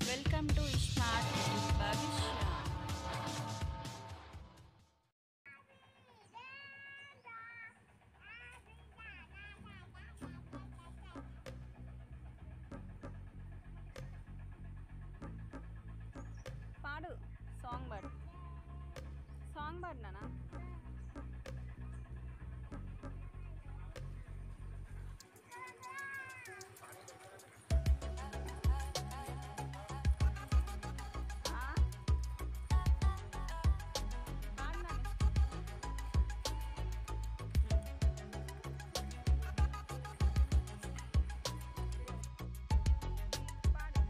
Welcome to smart భవిష్య పాడు song పాడు సాంగ్ పాడినానా ఆ? పాడినానే. పాడు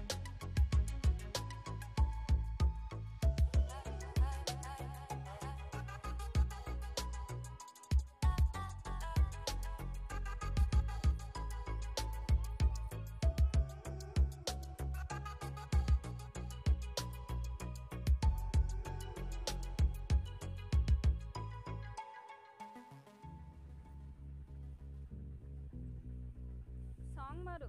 సాంగ్ మారు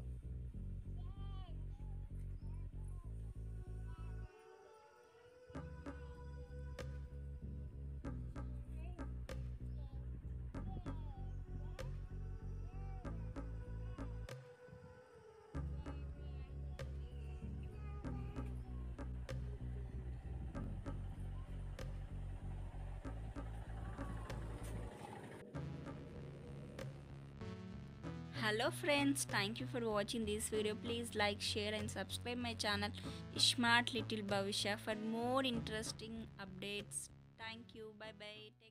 hello friends thank you for watching this video please like share and subscribe my channel smart little bhavisha for more interesting updates thank you bye bye Take